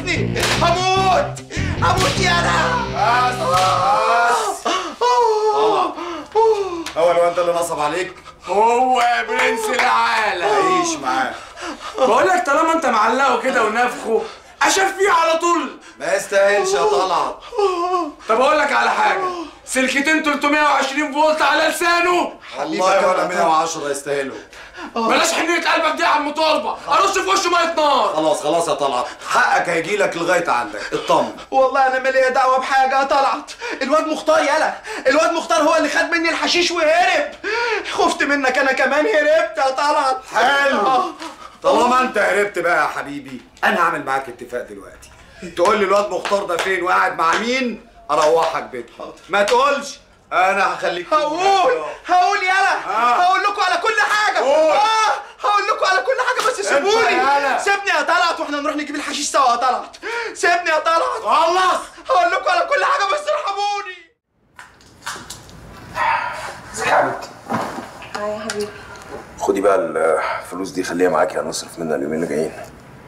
هيموتني هموت هموت يا انا هو الواد ده اللي نصب عليك هو يا برنس العالم عيش معاه بقول لك طالما انت معلقه كده ونافخه اشفيه على طول ما يستاهلش يا طلعت طب اقول لك على حاجه سلكتين 320 فولت على لسانه والله ولا 110 يستاهلوا بلاش حنيه قلبك دي يا عم طالبه ارش في وشه ميه نار خلاص خلاص يا طلعت حقك هيجي لك لغايه عندك اطمن والله انا مالي دعوه بحاجه طلعت الواد مختار يلا الواد مختار هو اللي خد مني الحشيش وهرب خفت منك انا كمان هربت يا طلعت حلو طالما انت هربت بقى يا حبيبي انا هعمل معاك اتفاق دلوقتي تقول لي الواد مختار ده فين وقاعد مع مين اروحك بيتك ما تقولش انا هخليك هقول هقول يلا آه. هقول لكم على كل حاجه قول. اه هقول لكم على كل حاجه بس سيبوني يلا. سيبني يا طلعت واحنا نروح نجيب الحشيش سوا يا طلعت سيبني يا طلعت خلص هقول لكم على كل حاجه بس ارحموني حبيبتي اه يا حبيبي خدي بقى الفلوس دي خليها معاكي هنصرف منها اليومين اللي جايين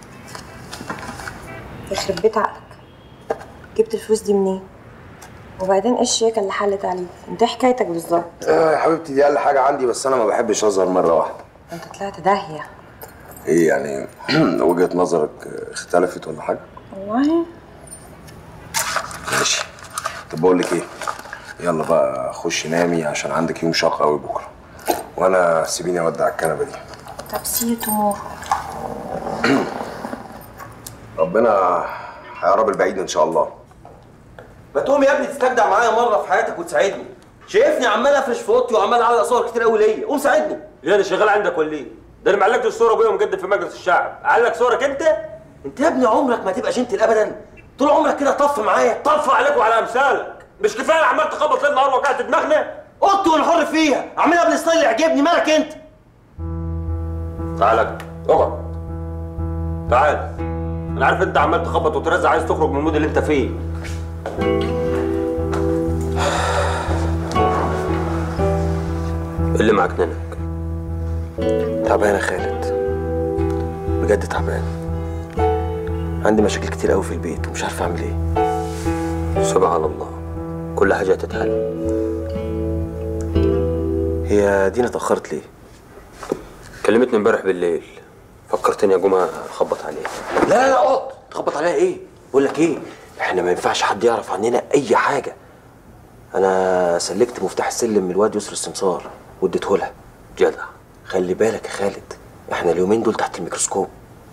يخرب بيت عقلك جبت الفلوس دي منين وبعدين ايه الشياكه اللي حلت عليك انت إيه حكايتك بالظبط آه يا حبيبتي دي اقل حاجه عندي بس انا ما بحبش اظهر مره واحده انت طلعت داهيه ايه يعني وجهه نظرك اختلفت ولا حاجه والله ماشي طب بقول لك ايه يلا بقى خشي نامي عشان عندك يوم شاق قوي بكره وانا سيبيني اودع الكنبه دي طب سي تومورو ربنا هيقرب البعيد ان شاء الله ما تقوم يا ابني تستجدع معايا مره في حياتك وتساعدني شايفني عمال افرش في اوضتي وعمال اعلق صور كتير قوي ليا قوم ساعدني ليه انا شغال عندك ولا ايه؟ ده انا معلقت الصوره ابويا ومقدم في مجلس الشعب، اعلق صورك انت؟ انت يا ابني عمرك ما تبقى جنتل ابدا طول عمرك كده طف معايا طف عليك وعلى امثالك، مش كفايه عمال تخبط ليل نهار وقعت دماغنا؟ اوضتي وانا حر فيها اعملها بالستايل اللي يعجبني مالك انت تعال اقعد. اقعد تعال انا عارف انت عمال تخبط وترزع عايز تخرج من المود اللي انت فيه اللي معاك نانك تعبان يا خالد بجد تعبان عندي مشاكل كتير قوي في البيت ومش عارف اعمل ايه سبحان الله كل حاجه هتتحل هي دينا اتاخرت ليه كلمتني امبارح بالليل فكرتني اقوم اخبط عليه لا لا لا اقعد تخبط عليها ايه بقول لك ايه احنا ما ينفعش حد يعرف عننا اي حاجه انا سلكت مفتاح السلم من الواد يسر السمسار واديته لها جدع خلي بالك يا خالد احنا اليومين دول تحت الميكروسكوب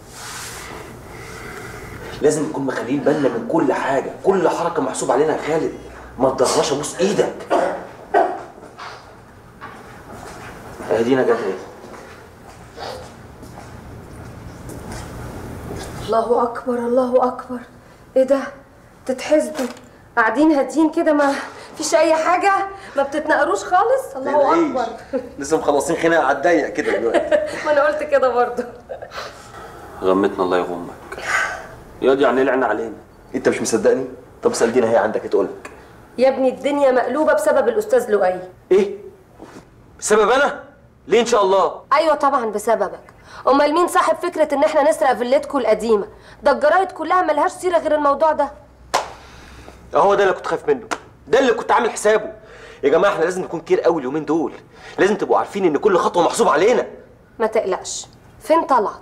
لازم نكون مخلين بالنا من كل حاجه كل حركه محسوب علينا يا خالد ما تضرش ابوس ايدك اهدينا جت ايه الله اكبر الله اكبر ايه ده تتحسدوا قاعدين هادين كده ما فيش اي حاجه ما بتتنقروش خالص الله اكبر لسه مخلصين خناقه على الضيق كده دلوقتي ما انا قلت كده برضه غمتنا الله يغمك ياض يعني لعن علينا انت مش مصدقني طب اسال دينا هي عندك تقول لك يا ابني الدنيا مقلوبه بسبب الاستاذ لؤي ايه بسبب انا ليه ان شاء الله ايوه طبعا بسببك امال مين صاحب فكره ان احنا نسرق فيلتكو القديمه ده الجرايد كلها ملهاش سيره غير الموضوع ده اهو ده اللي كنت خايف منه ده اللي كنت عامل حسابه يا جماعه احنا لازم نكون كتير قوي اليومين دول لازم تبقوا عارفين ان كل خطوه محسوب علينا ما تقلقش فين طلعت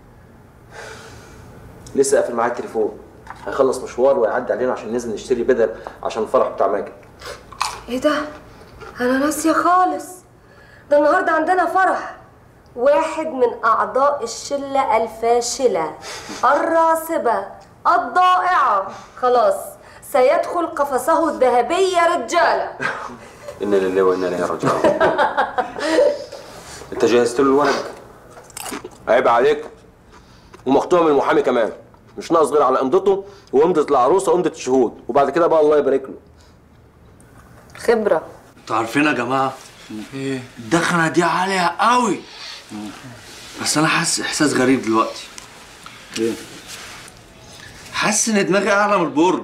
لسه قافل معاه التليفون هيخلص مشوار ويعدي علينا عشان ننزل نشتري بدل عشان الفرح بتاع ماجد ايه ده انا ناسيه خالص ده النهارده عندنا فرح واحد من اعضاء الشله الفاشله الراسبه الضائعه خلاص سيدخل قفصه الذهبي يا رجاله انا لله وانا اليه راجعون انت جهزت له الورق عيب عليك ومقطوع من المحامي كمان مش ناقص غير على امضته وامضه العروسه وامضه الشهود وبعد كده بقى الله يبارك له خبره انتوا عارفين يا جماعه ايه الدخنه دي عاليه قوي بس انا حاسس احساس غريب دلوقتي ايه حاسس ان دماغي اعلى من البرج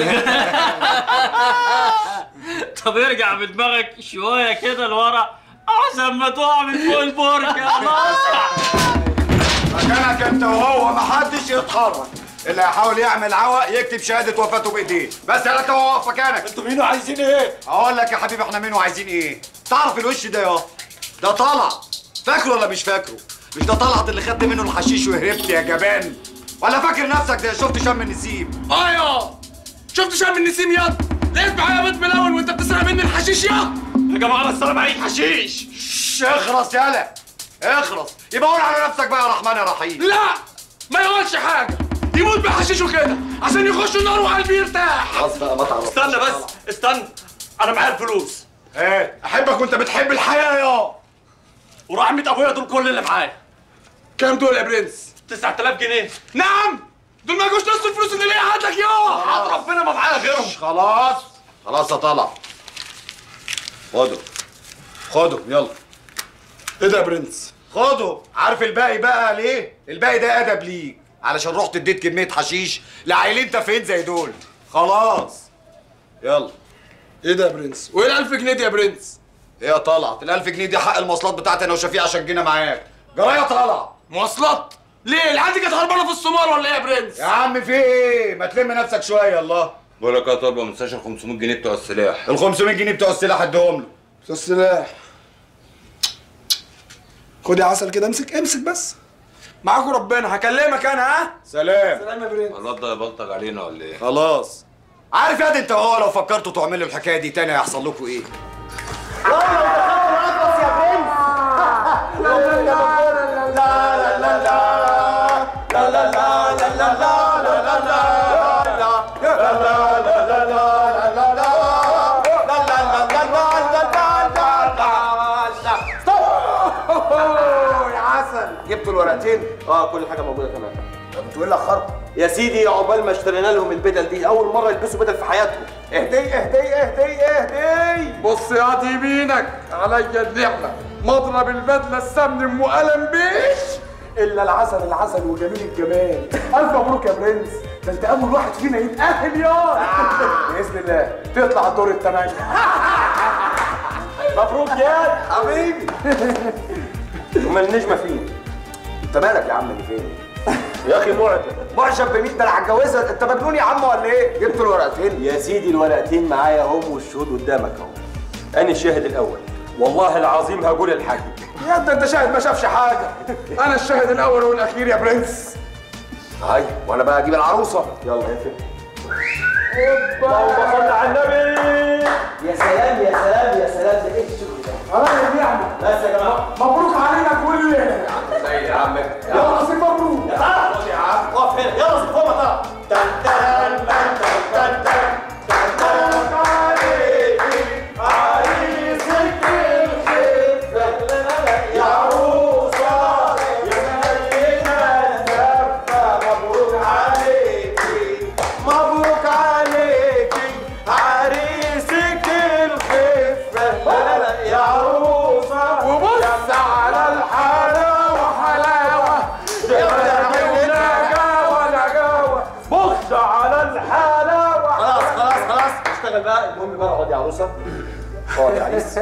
طب ارجع بدماغك شويه كده لورا احسن ما تقع من فوق البرج يا الله مكانك انت وهو محدش يتحرك اللي هيحاول يعمل عوق يكتب شهاده وفاته بايديه بس يا انت واقف مكانك انتوا مين وعايزين ايه؟ اقول لك يا حبيبي احنا مين وعايزين ايه تعرف الوش ده يا ده طلع فاكره ولا مش فاكره مش ده طلعت اللي خدت منه الحشيش وهربت يا جبان ولا فاكر نفسك ده شفت شم النسيم ايوه شفت شم النسيم ياض لقيت معايا بيت ملون وانت بتسرق مني الحشيش يا يا جماعه بس انا معيش حشيش شش، اخرس يالا اخرس يبقى قول على نفسك بقى يا رحمن يا رحيم لا ما يقولش حاجه يموت بحشيشه كده عشان يخش النار وقلبي يرتاح خلاص بقى ما تعرفش استنى بس استنى انا معايا الفلوس ايه احبك وانت بتحب الحياه يا ورحمة ابويا دول كل اللي معايا كام دول يا برنس 9000 جنيه نعم دول ما يجوش نص الفلوس اللي ليا هاتك يا حد ربنا ما معايا غيرهم خلاص خلاص يا طلع خده خده يلا ايه ده يا برنس خده عارف الباقي بقى ليه الباقي ده ادب ليك علشان رحت اديت كميه حشيش لعيلين تافهين زي دول خلاص يلا ايه ده يا برنس وايه ال 1000 جنيه دي يا برنس ايه يا طلعت ال 1000 جنيه دي حق المواصلات بتاعتي انا وشفيق عشان جينا معاك جرايه طلع مواصلات ليه العيال دي كانت هربانه في الصومال ولا ايه يا برنس يا عم في ايه ما تلم نفسك شويه الله بقول لك يا طالبه ما تنساش ال 500 جنيه بتوع السلاح ال 500 جنيه بتوع السلاح اديهم له السلاح خد يا عسل كده امسك امسك بس معاكم ربنا هكلمك انا ها سلام سلام يا برنس الواد ده يبلطج علينا ولا ايه؟ خلاص عارف يا دي انت وهو لو فكرتوا تعملوا الحكايه دي تاني هيحصل لكم ايه يا عسل جبتوا الورقتين؟ اه كل حاجه موجوده تمام طب انتوا ايه اللي اخركم؟ يا سيدي عقبال ما اشترينا لهم البدل دي اول مره يلبسوا بدل في حياتهم اهدي اهدي اهدي اهدي بص يا دي يمينك عليا النعمة مضرب البدلة السمن ام قلم بيش الا العسل العسل وجميل الجمال الف مبروك يا برنس ده انت اول واحد فينا يتاهل يا باذن الله تطلع الدور الثمانية مبروك يا حبيبي امال النجمه فين؟ انت مالك يا عم اللي فين؟ يا اخي معجب معجب بمين ده انا هتجوزها انت مجنون يا عم ولا ايه؟ جبت الورقتين؟ يا سيدي الورقتين معايا اهم والشهود قدامك اهو انا الشاهد الاول والله العظيم هقول الحق يا انت انت شاهد ما شافش حاجة انا الشاهد الاول والاخير يا برنس هاي وانا بقى اجيب العروسه يلا يا فندم اللهم صل على النبي يا سلام يا سلام يا سلام ده ايه الشغل ده؟ عليا النعمة بس يا جماعه مبروك علينا كلنا سيد يا عم يا نصيب مبروك يا تعال يا عم اقف هنا يلا صف فوق طلع تن تن تن تن تن تن تن عليكي عريسك الخفة يا عروسة يا ملينا الزفة مبروك عليكي مبروك عليكي عريسك الخفة يا عروسة وبص على الحلاوة حلاوة ولا جاوة ولا جاوة بص على الحلاوة خلاص خلاص خلاص اشتغل بقى المهم بقى اقعد يا عروسة اقعد يا عريس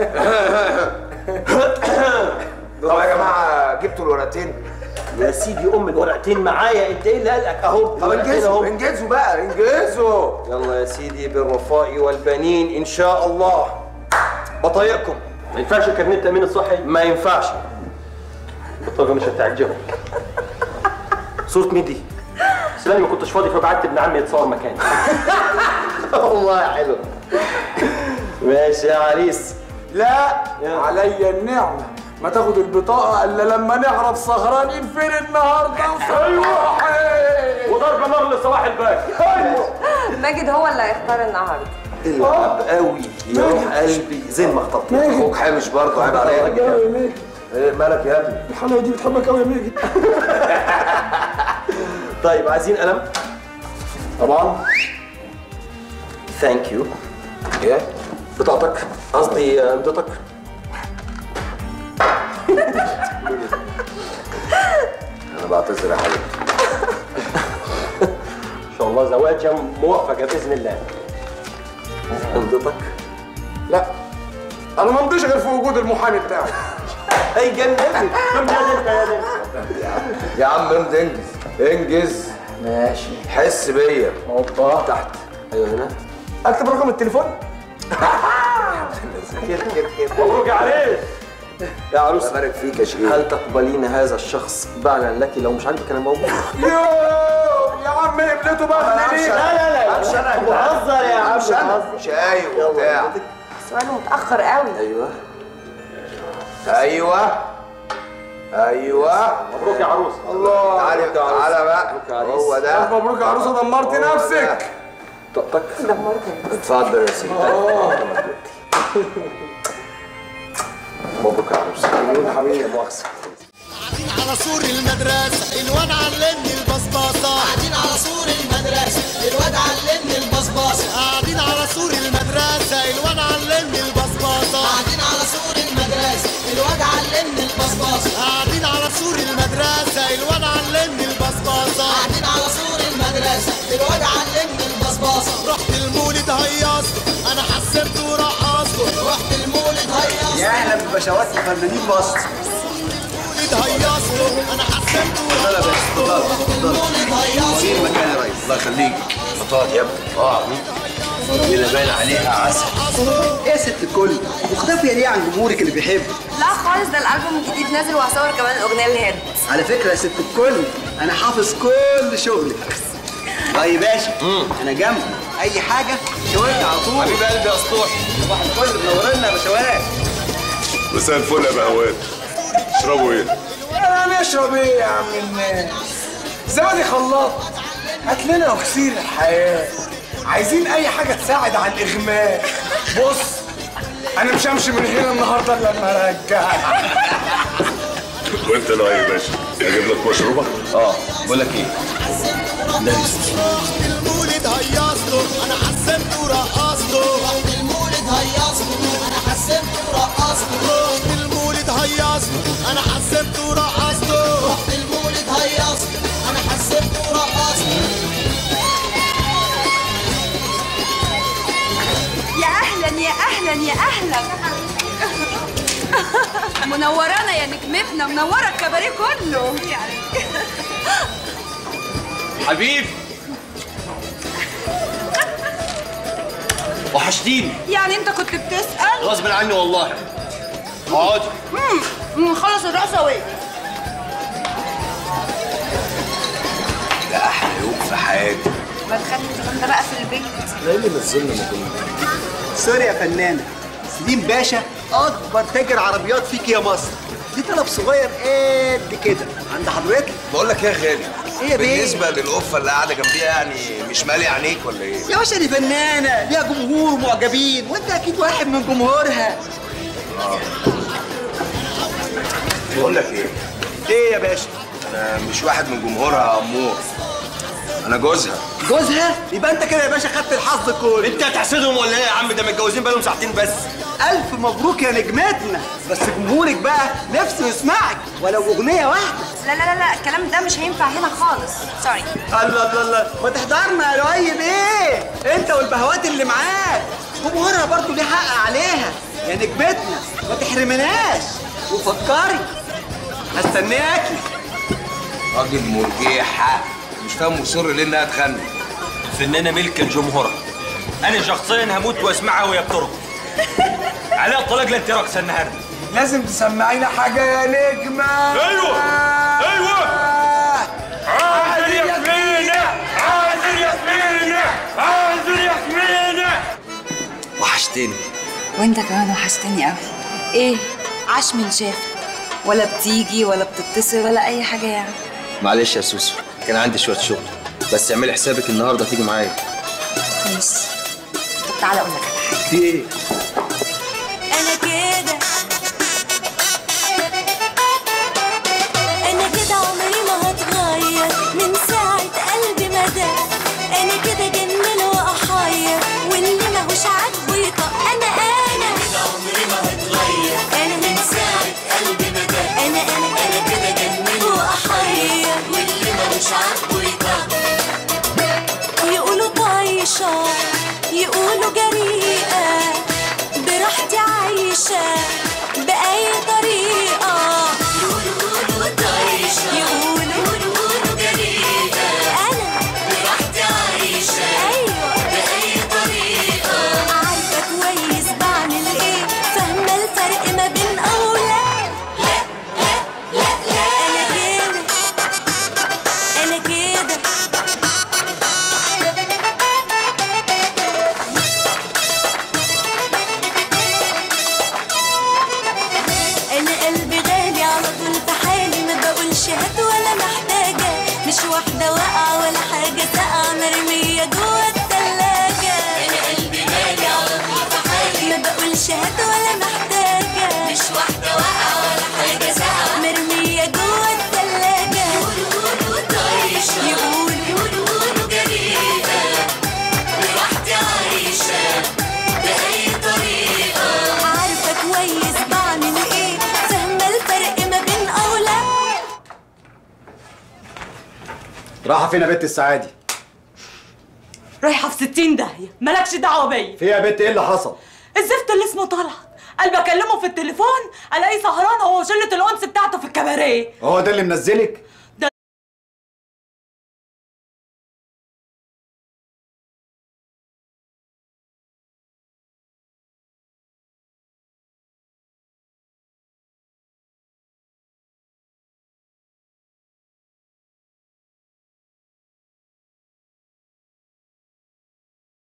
طب يا جماعة جبتوا الورقتين؟ يا سيدي ام الورقتين معايا انت ايه اللي قلقك اهو طب انجزوا انجزوا بقى انجزوا يلا يا سيدي بالرفاء والبنين ان شاء الله بطايقكم ما ينفعش كارنيه التامين الصحي ما ينفعش البطاقه مش هتعجبك صورة مين دي؟ سلامي ما كنتش فاضي فبعت ابن عمي يتصور مكاني والله حلو ماشي يا عريس لا عليا النعمة ما تاخد البطاقة الا لما نعرف سهرانين فين النهارده وصباحي وضرب نار لصلاح الباك ايوه ماجد هو اللي هيختار النهارده العب قوي يا روح قلبي زي ما خطبت اخوك حامش برضه عيب عليا يا ماجد ايه مالك يا ابني الحلاوة دي بتحبك قوي يا ماجد طيب عايزين قلم طبعا ثانك يو ايه بطاقتك قصدي آه، امضتك انا بعتذر يا حبيبي ان شاء الله زواجا موفقه باذن الله امضتك لا انا ما امضيش غير في وجود المحامي بتاعي اي جنن امضي امضي يا انت يا انت يا عم امضي انجز انجز ماشي حس بيا اوبا تحت ايوه هنا اكتب رقم التليفون كده كده كده مبروك يا عريس يا عروس بارك فيك يا شيخ هل تقبلين هذا الشخص باعا لك لو مش عاجبك انا موجود يو يا عم قبلته بقى ليه؟ لا لا لا مش انا بتهزر يا عم مش انا شاي وبتاع سؤاله متاخر قوي ايوه ايوه ايوه مبروك يا عروس الله تعالى تعالى بقى هو ده الف مبروك يا عروسه دمرت نفسك طقطق اتفضل يا سيدي مبروك يا عروسه حبيبي مؤاخذه على سور المدرسة الواد علمني البصباصة قاعدين على سور المدرسة الواد علمني البصباصة قاعدين على سور المدرسة الواد علمني البصباصة قاعدين على سور المدرسة الواد علمني البصباصة قاعدين على سور المدرسة الواد علمني البصباصة قاعدين على سور المدرسة الواد علمني البصباصة رحت المولد هيصته انا حسبته ورقصته رحت المولد هيصته يا اهلا ببشوات فنانين مصر المولد هيصته انا حسبته ورقصته رحت المولد هيصته ايه المكان يا ريس الله يخليك بطاط يا ابني اه الليله باين عليها عسل ايه يا ست الكل مختفيه ليه عن جمهورك اللي بيحب لا خالص ده الالبوم الجديد نازل وهصور كمان الاغنيه اللي هي على فكره يا ست الكل انا حافظ كل شغلك طيب باشا انا جنبك اي حاجه شاورني على طول حبيب قلبي يا اسطوح صباح الفل منورنا يا باشوات مساء الفل يا بهوات اشربوا ايه؟ انا نشرب ايه يا عم الناس زبادي خلاط هات لنا اكسير الحياه عايزين اي حاجه تساعد على الاغماء بص انا مش همشي من هنا النهارده الا لما ارجعك وانت لا يا باشا اجيب لك مشروبك؟ اه بقول لك ايه المولد هيصته انا حسبته ورقصته رحت المولد هيصته انا حسبته ورقصته رحت المولد هيصته انا حسبته ورقصته رحت المولد هيصته انا حسبته ورقصته يا اهلا يا اهلا يا اهلا منورانا يا نجمتنا منوره الكباريه كله يعني حبيبي وحشتيني يعني انت كنت بتسال غصب عني والله اقعدي امم خلص الرقصه وايه ده احلى يوم في حياتي ما تخلي الكلام ده بقى في البيت لا اللي نزلنا ما كنا سوري يا فنانة سليم باشا أكبر تاجر عربيات فيك يا مصر دي طلب صغير قد كده عند حضرتك بقول لك ايه يا غالي إيه يا بيه؟ بالنسبه للقفه اللي قاعده جنبيها يعني مش مالي عينيك ولا ايه يا باشا دي فنانة ليها جمهور معجبين وأنت أكيد واحد من جمهورها بقول لك ايه إيه يا باشا؟ انا مش واحد من جمهورها يا امور انا جوزها جوزها؟ يبقى أنت كده يا باشا خدت الحظ كله انت هتحسدهم ولا ايه يا عم ده متجوزين بقالهم ساعتين بس ألف مبروك يا نجمتنا بس جمهورك بقى نفسه يسمعك ولو أغنية واحدة لا لا لا لا الكلام ده مش هينفع هنا خالص سوري الله الله الله ما تحضرنا يا لؤي ايه انت والبهوات اللي معاك جمهورها برضو ليه حق عليها يا نجمتنا ما تحرمناش وفكري هستناكي راجل مرجيحه مش فاهم مصر ليه انها تغني الفنانه ملك لجمهورها انا شخصيا هموت واسمعها وهي بترقص عليها الطلاق لا انت راقصه النهارده لازم تسمعينا حاجه يا نجمه ايوه ايوه عازل ياسمينة عازل ياسمينة عازل ياسمينة وحشتني وانت كمان وحشتني قوي ايه عاش من شافك ولا بتيجي ولا بتتصل ولا اي حاجه يعني معلش يا سوسو كان عندي شويه شغل بس اعملي حسابك النهارده تيجي معايا ماشي طب تعالى اقول لك على حاجه في ايه انا كده انا كده عمري ما هتغير من ساعة قلبي ما دق انا كده جنن واحير واللي ماهوش عاجبه يطق انا انا كده عمري ما هتغير انا من ساعة قلبي ما دق انا انا انا كده جنن واحير واللي ماهوش عاجبه يطق يقولوا طايشة يقولوا جريئة سيديهات ولا محتاجة مش واحدة واقعة ولا حاجة ساقعة مرمية جوه التلاجة يقولوا قولوا طايشة يقولوا يقولوا قولوا جريئة لوحدي عايشة بأي طريقة عارفة كويس بعمل ايه فاهمة الفرق ما بين أو لا راحه فين يا بنت السعادي رايحه في 60 داهيه مالكش دعوه بيا في يا بنت ايه اللي حصل الزفت اللي اسمه طلعت قال بكلمه في التليفون الاقيه سهران هو وشله الانس بتاعته في الكباريه هو ده اللي منزلك